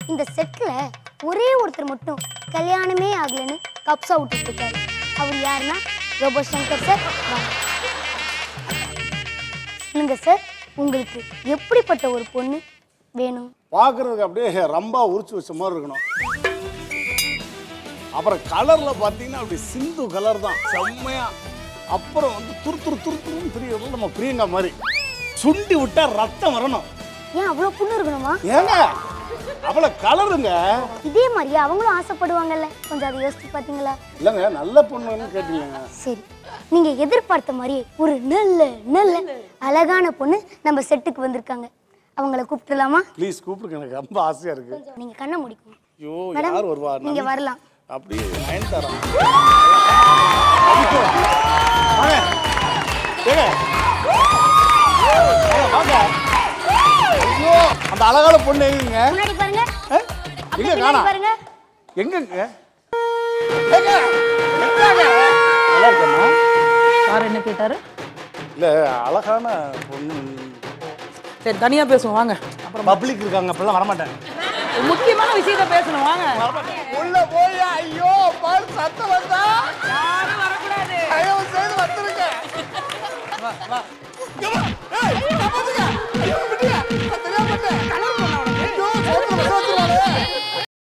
இந்த செட்ல ஒரே ஒருத்தர் மட்டும் கல்யாணமே ஆகலைன்னு கப்ஸா விட்டுட்டு இருக்காரு அவர் யாருன்னா ரோபோ சங்கர் சார் வாங்க. சொல்லுங்க சார் உங்களுக்கு எப்படிப்பட்ட ஒரு பொண்ணு வேணும் பார்க்கறதுக்கு அப்படியே ரம்பா உரிச்சு வச்ச மாதிரி இருக்கணும் அப்புறம் கலர்ல பார்த்தீங்கன்னா அப்படி சிந்து கலர் தான் செம்மையா அப்புறம் வந்து துரு துரு துரு துருன்னு தெரியறது நம்ம பிரியங்கா மாதிரி சுண்டி விட்டா ரத்தம் வரணும் ஏன் அவ்வளோ பொண்ணு இருக்கணுமா ஏங்க அவ்வளோ கலருங்க இதே மாதிரியே அவங்களும் ஆசைப்படுவாங்கல்ல கொஞ்சம் அதை யோசிச்சு பார்த்தீங்களா இல்லைங்க நல்ல பொண்ணுன்னு கேட்டீங்க சரி நீங்க எதிர்பார்த்த மாதிரியே ஒரு நல்ல நல்ல அழகான பொண்ணு நம்ம செட்டுக்கு வந்திருக்காங்க அவங்கள கூப்பிட்டுலாமா ப்ளீஸ் கூப்பிடுங்க எனக்கு ரொம்ப ஆசையா இருக்கு நீங்க கண்ணை முடிக்கணும் ஐயோ மேடம், யார் வருவா நீங்க வரலாம் அப்படியே நயன் தரோம் வாங்க ஏங்க. வாங்க, வாங்க. ஐயோ அந்த அழகான பொண்ணு எங்கங்க முன்னாடி பாருங்க ஆ? அப்படியே எங்க பின்னாடி காணா பாருங்க எங்கங்க ஏங்க, எங்கங்க? நல்லா இருக்கம்மா யார் என்ன கேட்டாரு இல்ல அழகான பொண்ணு சரி தனியா பேசுவோம் வாங்க அப்புறம் பப்ளிக் இருக்காங்க அப்பெல்லாம் வரமாட்டேன் முக்கியமான விஷயத்த பேசணும் வாங்க உள்ள போய் ஐயோ பாரு சத்தம் வந்தா யாரும் வரக்கூடாது தயவு செய்து வந்துருங்க வா வா ஏய்,